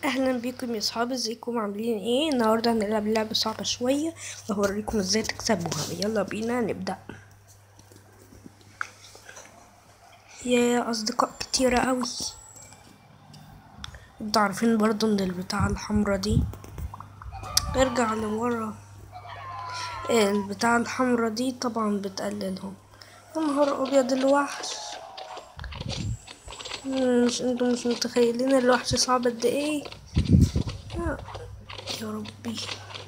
اهلا بيكم يا صحابي ازيكم عاملين ايه النهارده هنلعب لعبه صعبه شويه وهوريكم ازاي تكسبوها يلا بينا نبدا يا اصدقاء كتيره قوي انتوا عارفين برضو ان البتاعه الحمرا دي ارجع لورا البتاعه الحمرا دي طبعا بتقللهم يا نهار ابيض الوحش مش انتوا مش متخيلين الوحش صعب قد ايه يا يا ربي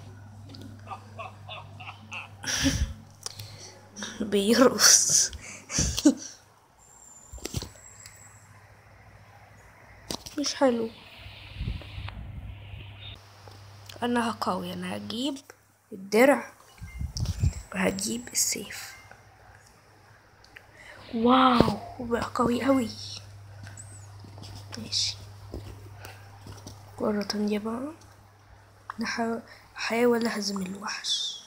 بيرقص مش حلو انا هقوي انا هجيب الدرع وهجيب السيف واو بقى قوي قوي ماشي مرة تانية بقى نحاول أحاول أهزم الوحش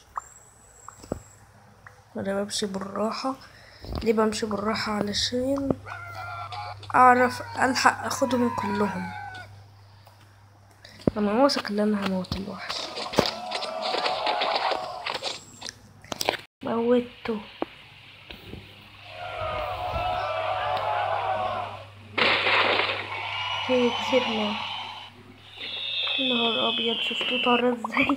أنا بمشي بالراحة ليه بمشي بالراحة علشان أعرف ألحق أخدهم كلهم أنا واثق إن أنا هموت الوحش موته هي كسبنا نهار ابيض شفتوه طار ازاي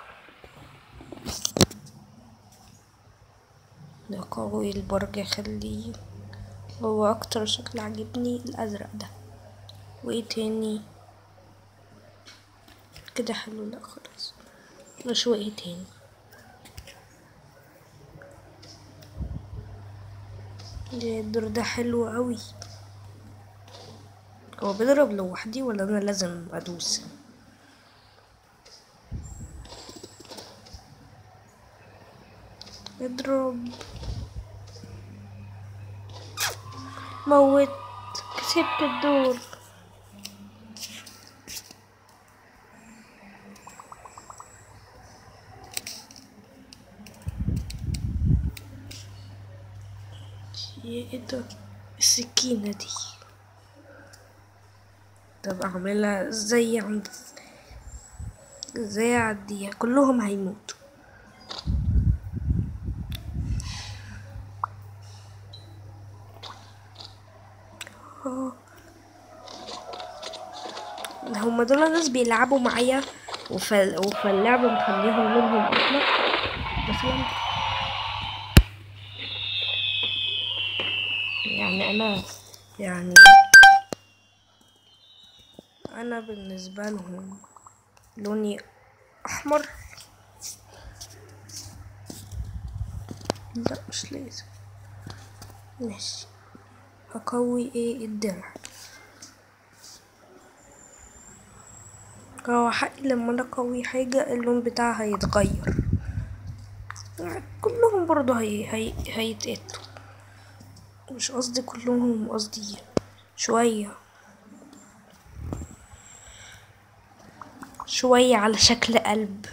ده قوي البرج خليه هو اكتر شكل عجبني الازرق ده وايه تاني كده حلو لا خلاص مش وايه تاني ده الدور ده حلو قوي هو بيضرب لوحدي ولا انا لازم ادوس اضرب موت كسبت الدور ايه ده السكينة دي طب اعملها ازاي عند ازاي اعديها كلهم هيموتوا آه. هما دول ناس بيلعبوا معايا وف... وفاللعب مخليهم لونهم احمر مثلا يعني انا يعني انا بالنسبه لهم لوني احمر لا مش لازم ماشي هقوي ايه الدرع هو حقي لما انا اقوي حاجة اللون بتاعها هيتغير كلهم برضو هي هي هيتقتلوا مش قصدي كلهم قصدي شوية شوية على شكل قلب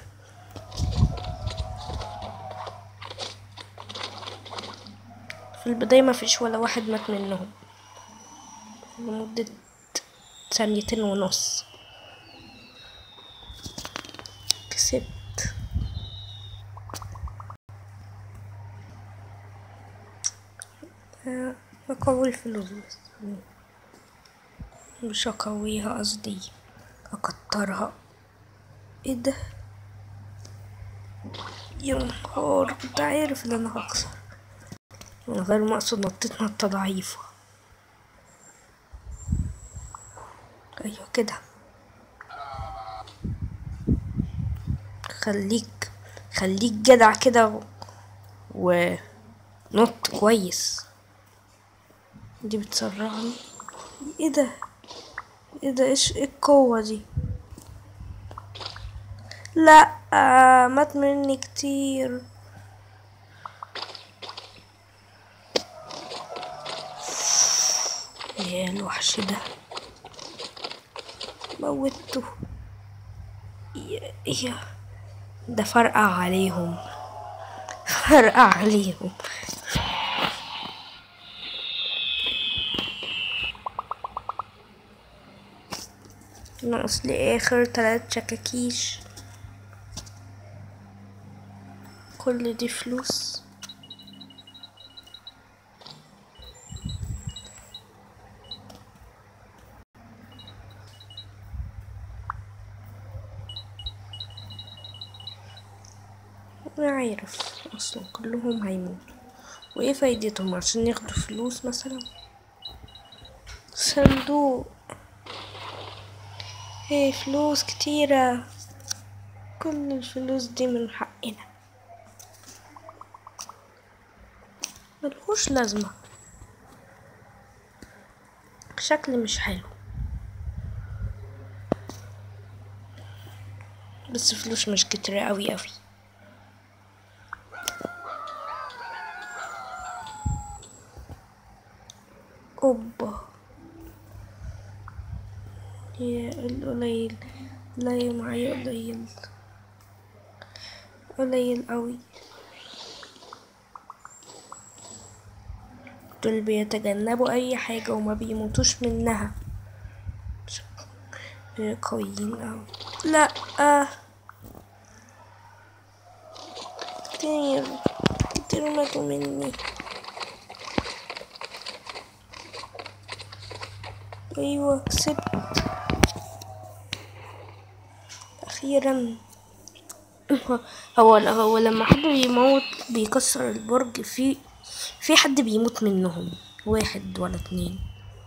في البداية ما فيش ولا واحد مات منهم لمدة ثانيتين ونص كسبت أقوي الفلوس بس مش أقويها قصدي أكترها ايه ده يا نهار كنت عارف ان انا هخسر من غير ما اقصد نطيت نطة ضعيفة ايوه كده خليك خليك جدع كده و نط كويس دي بتسرعني ايه ده ايه ده ايش ايه القوة دي لا آه مات مني كتير يا الوحش ده موته يا يا ده فرقع عليهم فرقع عليهم ناقص لي اخر تلات شكاكيش كل دي فلوس انا عارف اصلا كلهم هيموتوا وايه فايدتهم عشان ياخدوا فلوس مثلا صندوق ايه فلوس كتيرة كل الفلوس دي من حقنا ملهوش لازمة شكل مش حلو بس فلوس مش كتير قوي قوي اوبا يا القليل لا معايا قليل قليل قوي دول بيتجنبوا اي حاجة وما بيموتوش منها قويين اوي لا كتير كتير ماتوا مني ايوه كسبت اخيرا هو هو لما حد بيموت بيكسر البرج في في حد بيموت منهم واحد ولا اتنين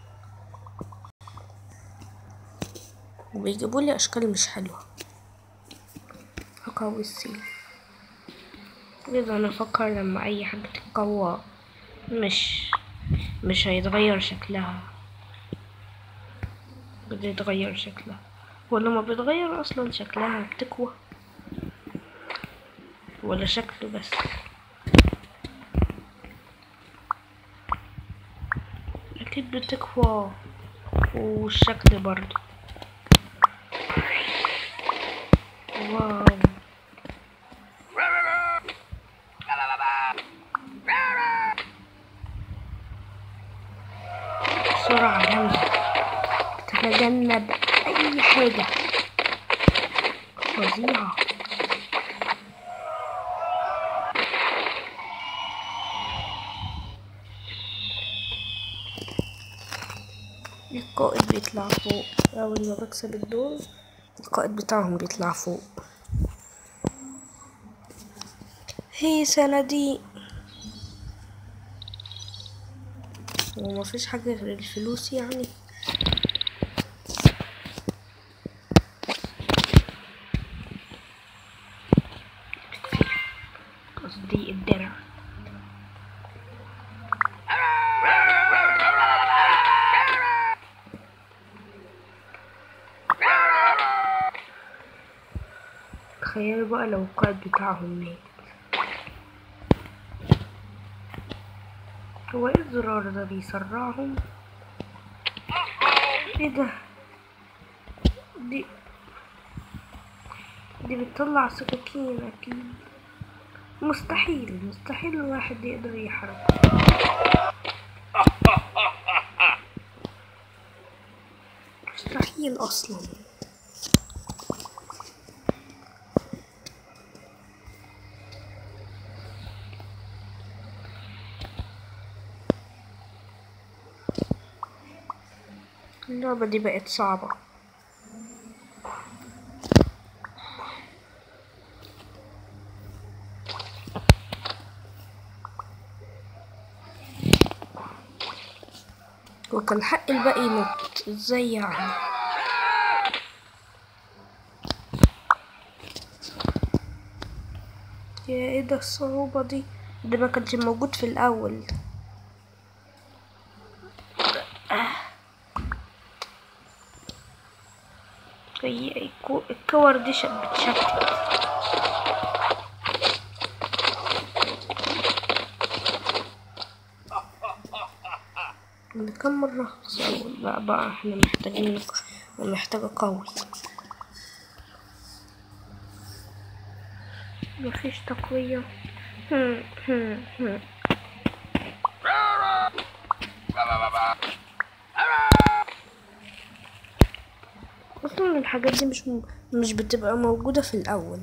وبيجيبوا لي اشكال مش حلوه هقوي السيف كده انا افكر لما اي حاجه تتقوى مش مش هيتغير شكلها بيتغير شكلها ولا ما بيتغير اصلا شكلها بتكوى ولا شكله بس اكيد بتكوى والشكل برضو واو بسرعة جامدة تتجنب أي حاجة فظيعة القائد بيطلع فوق أول ما بكسب الدور القائد بتاعهم بيطلع فوق هي صناديق ومفيش حاجة غير الفلوس يعني قصدي الدرع تخيلوا بقى لو القائد بتاعهم مات هو ايه الزرار ده بيسرعهم ايه ده دي دي بتطلع سكاكين اكيد مستحيل مستحيل الواحد يقدر يحرك مستحيل اصلا اللعبة دي بقت صعبة وكان حق الباقي ينط ازاي يعني يا ايه ده الصعوبة دي ده ما كانش موجود في الاول هي الكو- الكور دي ش- بتشتت من كم مرة هخسر لا بقى احنا محتاجين محتاجة قوي مفيش تقوية هم هم هم. اصلا الحاجات دي مش م... مش بتبقى موجودة في الاول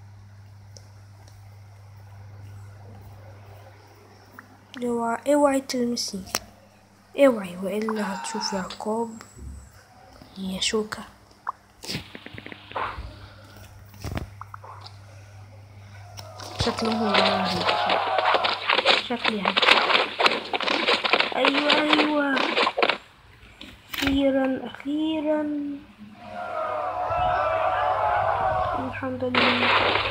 اوعي اوعي تلمسي اوعي والا هتشوفي عقاب يا شوكة شكله هو شكلي هكذا ايوه ايوه اخيرا اخيرا الحمد لله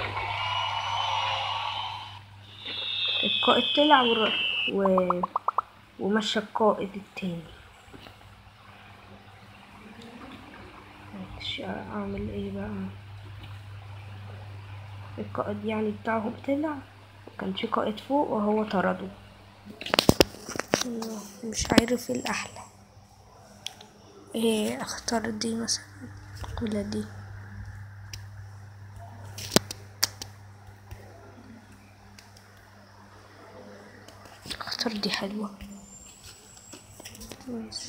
القائد طلع ور... و... ومشى القائد التاني مش اعمل ايه بقى القائد يعني بتاعهم طلع وكان في قائد فوق وهو طرده مش عارف ايه الاحلى ايه اختار دي مثلا ولا دي اختار دي حلوة ماشي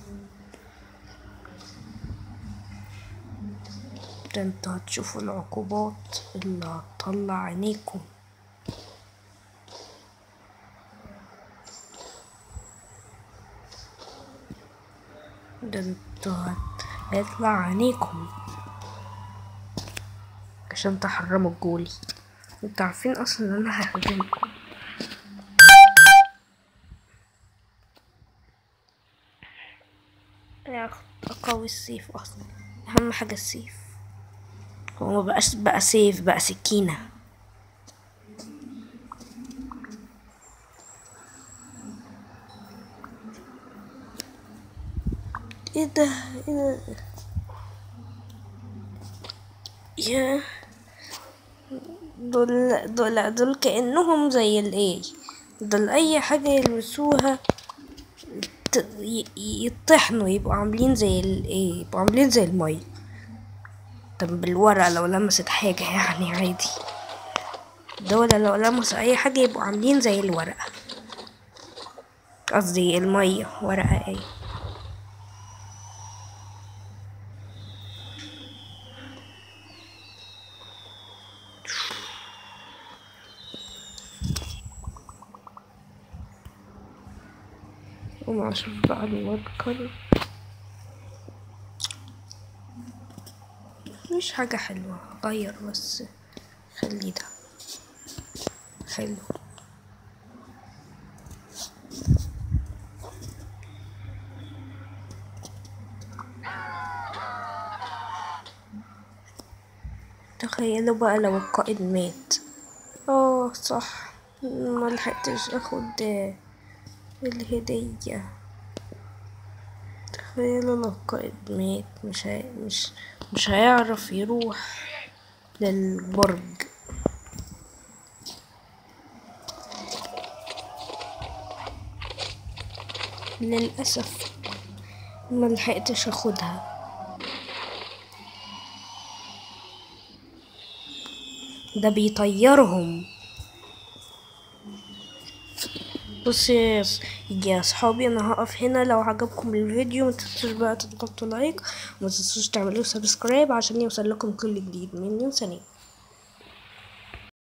ده انتوا هتشوفوا العقوبات اللي هتطلع عينيكم ده انتوا هت- هيطلع عينيكم عشان تحرموا الجولي انتوا عارفين اصلا ان انا ههزمكم يا أخ- اقوي السيف اصلا اهم حاجة السيف هو ما بقاش بقى سيف بقى سكينة ايه ده ايه ده يا دول دول دول كأنهم زي الايه دول اي حاجة يلمسوها ت- ي- يطحنوا يبقوا عاملين زي الايه يبقوا عاملين زي المية طب بالورقة لو لمست حاجة يعني عادي دول لو لمسوا اي حاجة يبقوا عاملين زي الورقة قصدي المية ورقة ايه وما اشوف بقى الواد كله مش حاجة حلوة غير بس خلي ده حلو تخيلوا بقى لو القائد مات اه صح ملحقتش اخد الهدية تخيلوا لو القائد مات مش هي... مش مش هيعرف يروح للبرج للأسف ملحقتش اخدها ده بيطيرهم بص يا ص- يا صحابي انا هقف هنا لو عجبكم الفيديو ما تنسوش بقى تضغطوا لايك وما تنسوش تعملوا سبسكرايب عشان يوصل لكم كل جديد من ثانية